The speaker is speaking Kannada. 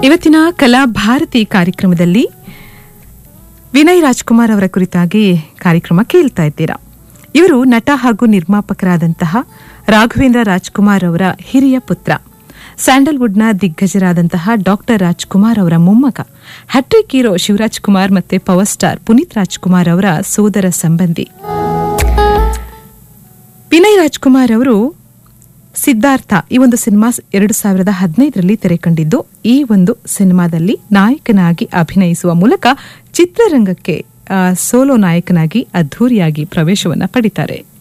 ಇವತ್ತಿನ ಕಲಾ ಭಾರತಿ ಕಾರ್ಯಕ್ರಮದಲ್ಲಿ ವಿನಯ್ ರಾಜ್ಕುಮಾರ್ ಅವರ ಕುರಿತಾಗಿ ಕಾರ್ಯಕ್ರಮ ಕೇಳ್ತಾ ಇದ್ದೀರಾ ಇವರು ನಟ ಹಾಗೂ ನಿರ್ಮಾಪಕರಾದಂತಹ ರಾಘವೇಂದ್ರ ರಾಜ್ಕುಮಾರ್ ಅವರ ಹಿರಿಯ ಪುತ್ರ ಸ್ಯಾಂಡಲ್ವುಡ್ನ ದಿಗ್ಗಜರಾದಂತಹ ಡಾಕ್ಟರ್ ರಾಜ್ಕುಮಾರ್ ಅವರ ಮೊಮ್ಮಗ ಹ್ಯಾಟ್ರಿಕ್ ಹೀರೋ ಶಿವರಾಜ್ ಕುಮಾರ್ ಮತ್ತೆ ಪವರ್ ಸ್ಟಾರ್ ಪುನೀತ್ ರಾಜ್ಕುಮಾರ್ ಅವರ ಸೋದರ ಸಂಬಂಧಿ ವಿನಯ್ ರಾಜ್ಕುಮಾರ್ ಅವರು ಸಿದ್ಧಾರ್ಥ ಈ ಒಂದು ಸಿನಿಮಾ ಎರಡು ಸಾವಿರದ ಹದಿನೈದರಲ್ಲಿ ತೆರೆ ಕಂಡಿದ್ದು ಈ ಒಂದು ಸಿನಿಮಾದಲ್ಲಿ ನಾಯಕನಾಗಿ ಅಭಿನಯಿಸುವ ಮೂಲಕ ಚಿತ್ರರಂಗಕ್ಕೆ ಆ, ಸೋಲೋ ನಾಯಕನಾಗಿ ಅದ್ಧೂರಿಯಾಗಿ ಪ್ರವೇಶವನ್ನ ಪಡಿತಾರೆ